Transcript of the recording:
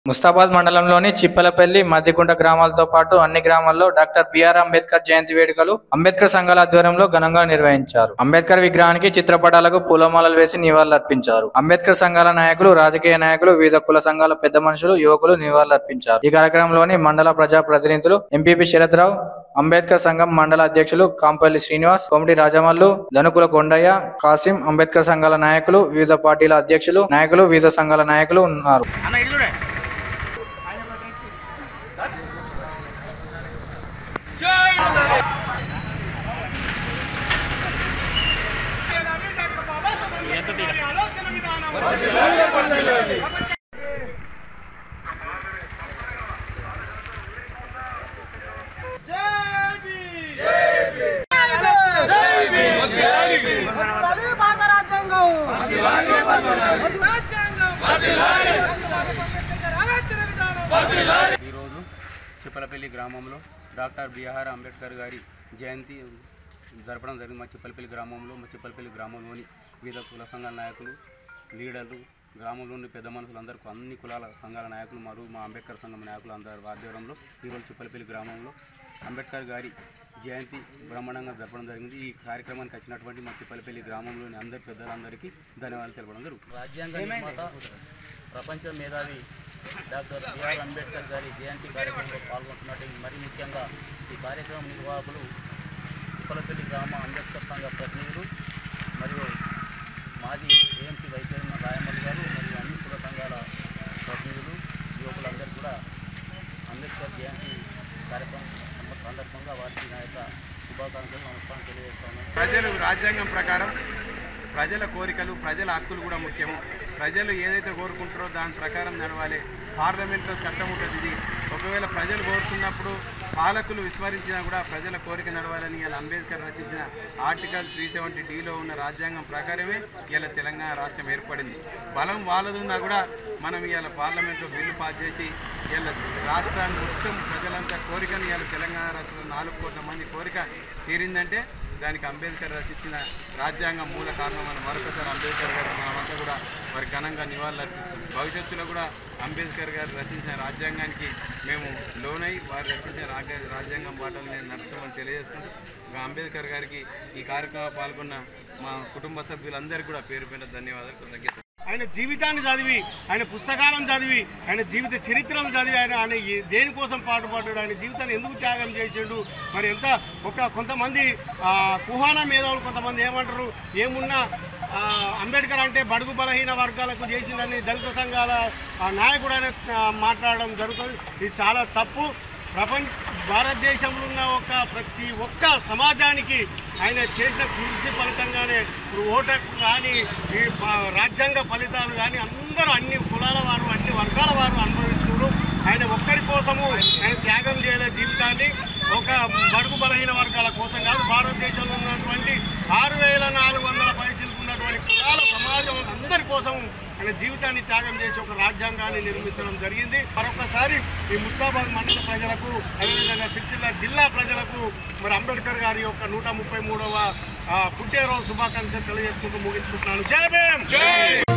ముస్తాబాద్ మండలంలోని చిప్పలపల్లి మద్దికుంట గ్రామాలతో పాటు అన్ని గ్రామాల్లో డాక్టర్ బిఆర్ అంబేద్కర్ జయంతి వేడుకలు అంబేద్కర్ సంఘాల ఆధ్వర్యంలో ఘనంగా నిర్వహించారు అంబేద్కర్ విగ్రహానికి చిత్రపటాలకు పూలమాలలు వేసి నివాళులర్పించారు అంబేద్కర్ సంఘాల నాయకులు రాజకీయ నాయకులు వివిధ కుల సంఘాల పెద్ద మనుషులు యువకులు నివాళులర్పించారు ఈ కార్యక్రమంలోని మండల ప్రజా ప్రతినిధులు ఎంపీపీ శరత్రావు అంబేద్కర్ సంఘం మండల అధ్యక్షులు కాంపల్లి శ్రీనివాస్ కోమటి రాజమల్లు ధనుకుల కొండయ్య కాసిం అంబేద్కర్ సంఘాల నాయకులు వివిధ పార్టీల అధ్యక్షులు నాయకులు వివిధ సంఘాల నాయకులు ఉన్నారు అది భారత రాజ్యాంగం రాజ్యాంగం ఈరోజు చిప్పలపల్లి గ్రామంలో డాక్టర్ బిఆర్ అంబేద్కర్ గారి జయంతి జరపడం జరిగింది మా చిప్పలపల్లి గ్రామంలో మా చిప్పలపల్లి గ్రామంలోని వివిధ కుల సంఘాల నాయకులు లీడర్లు గ్రామంలోని పెద్ద మనుషులందరూ అన్ని కులాల సంఘాల నాయకులు మరియు మా అంబేద్కర్ సంఘం నాయకులు అందరి ఆధ్వర్యంలో ఈరోజు చిప్పలపల్లి గ్రామంలో అంబేద్కర్ గారి జయంతి బ్రహ్మాండంగా జరపడం జరిగింది ఈ కార్యక్రమానికి వచ్చినటువంటి మా చిప్పలపల్లి గ్రామంలోని అందరి పెద్దలందరికీ ధన్యవాదాలు తెలపడం జరుగుతుంది రాజ్యాంగ నిర్మాత ప్రపంచ మేధావి డాక్టర్ బిఆర్ అంబేద్కర్ గారి జయంతి కార్యక్రమంలో పాల్గొంటున్నట్టు మరి ముఖ్యంగా ఈ కార్యక్రమం నిర్వాహకులు తిప్పలపల్లి గ్రామ అంబేద్కర్ సంఘ ప్రతినిధులు మరియు మాజీ ఏఎంసీ వైస్ చైర్మన్ రాయమల్లి గారు మరియు అన్ని కుల సంఘాల ప్రతినిధులు యువకులందరూ కూడా అంబేద్కర్ జయంతి కార్యక్రమం సందర్భంగా వారికి నా యొక్క శుభాకాంక్షలు నమస్కారం తెలియజేస్తాను ప్రజలు రాజ్యాంగం ప్రకారం ప్రజల కోరికలు ప్రజల హక్కులు కూడా ముఖ్యము ప్రజలు ఏదైతే కోరుకుంటారో దాని ప్రకారం నడవాలి పార్లమెంట్లో చట్టం ఉంటుంది ఇది ఒకవేళ ప్రజలు కోరుకున్నప్పుడు పాలకులు విస్మరించినా కూడా ప్రజల కోరిక నడవాలని ఇలా అంబేద్కర్ రచించిన ఆర్టికల్ త్రీ సెవెంటీ డిలో ఉన్న రాజ్యాంగం ప్రకారమే ఇలా తెలంగాణ రాష్ట్రం ఏర్పడింది బలం వాళ్ళదున్నా కూడా మనం ఇవాళ పార్లమెంట్లో బిల్లు పాస్ చేసి ఇలా రాష్ట్రాన్ని మొత్తం ప్రజలంతా కోరికని ఇవాళ తెలంగాణ రాష్ట్రంలో నాలుగు కోట్ల మంది కోరిక తీరిందంటే దానికి అంబేద్కర్ రచించిన రాజ్యాంగం మూల కారణం అని మరొకసారి అంబేద్కర్ గారు మనమంతా కూడా వారి ఘనంగా నివాళులు అర్పిస్తుంది భవిష్యత్తులో కూడా అంబేద్కర్ గారు రచించిన రాజ్యాంగానికి మేము లోనై వారు రచించిన రాజ్య రాజ్యాంగం బాటలు నేను నడుస్తామని తెలియజేసుకుంటూ ఇంకా అంబేద్కర్ గారికి ఈ కార్యక్రమంలో పాల్గొన్న మా కుటుంబ సభ్యులందరికీ కూడా పేరు పేరు ధన్యవాదాలు కృతజ్ఞతలు ఆయన జీవితాన్ని చదివి ఆయన పుస్తకాలను చదివి ఆయన జీవిత చరిత్రను చదివి ఆయన ఆయన ఏ- దేనికోసం పాటుపడ్డాడు ఆయన జీవితాన్ని ఎందుకు త్యాగం చేసిండు మరి ఎంత ఒక కొంతమంది ఆ, కుహానా మేధావులు కొంతమంది ఏమంటారు ఏమున్నా ఆ, అంబేద్కర్ అంటే బడుగు బలహీన వర్గాలకు చేసిండని దళిత సంఘాల ఆ, నాయకుడు ఆయన ఆ, మాట్లాడడం జరుగుతుంది ఇది చాలా తప్పు ప్రపంచ భారతదేశంలో ఉన్న ఒక ప్రతి ఒక్క సమాజానికి ఆయన చేసిన కృషి ఫలితంగానే ఇప్పుడు ఓటకు కానీ ఈ ప- రాజ్యాంగ ఫలితాలు కానీ అందరూ అన్ని కులాల వారు అన్ని వర్గాల వారు అనుభవిస్తున్నారు ఆయన ఒక్కరి కోసము ఆయన త్యాగం చేయలే జీవితాన్ని ఒక బడుగు బలహీన వర్గాల కోసం కాదు భారతదేశంలో ఉన్నటువంటి ఆరు వేల నాలుగు వందల పైచిలుకున్నటువంటి కులాల సమాజం అందరి కోసం ఆయన జీవితాన్ని త్యాగం చేసి ఒక రాజ్యాంగాన్ని నిర్మించడం జరిగింది మరొకసారి ఈ ముస్తాబాద్ మండల ప్రజలకు అదేవిధంగా సిరిసిల్ల జిల్లా ప్రజలకు మరి అంబేద్కర్ గారి యొక్క నూట ముప్పై మూడవ పుట్టినరోజు శుభాకాంక్షలు తెలియజేసుకుంటూ ముగించుకుంటున్నాను జై భీమ్